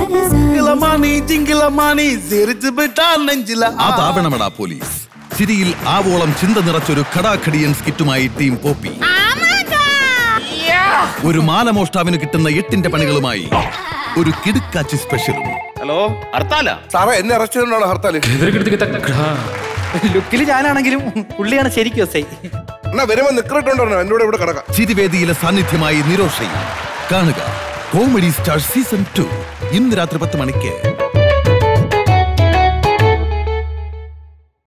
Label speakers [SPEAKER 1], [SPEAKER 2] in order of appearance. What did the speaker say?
[SPEAKER 1] ജിങ്കിളമാണി ജിങ്കിളമാണി സിരിച്ചു വിട്ടാ നെഞ്ചില
[SPEAKER 2] അതാവണമെടാ പോലീസ് ചിരിയിൽ ആവോളം ചിന്ത നിറച്ചൊരു ഖടാഖടിയൻ സ്കിറ്റുമായി ടീം പോപ്പി ഒരു മാലമോഷ്ടാവിന് കിട്ടുന്ന എട്ടിന്റെ പണികളുമായി ഒരു കിടുക്കാച്ചി സ്പെഷ്യലും
[SPEAKER 1] ഹലോ ഹർത്താല
[SPEAKER 3] സാറേ എന്നെ അറസ്റ്റ് ചെയ്തോണ്ടാണ് ഹർത്താല്
[SPEAKER 4] ലുക്കിൽ ഞാനാണെങ്കിലും പുള്ളിയാണ് ശരിക്കും എസ് ഐ
[SPEAKER 3] എന്നാ വരുമ്പോ നിക്കറിട്ടുണ്ടോ എന്നോട് ഇവിടെ കിടക്കാം
[SPEAKER 2] ചിരിവേദിയിലെ സാന്നിധ്യമായി നിരോഷയും കാണുക കോമഡി സ്റ്റാർ സീസൺ ടു ഇന്ന് രാത്രി പത്ത് മണിക്ക്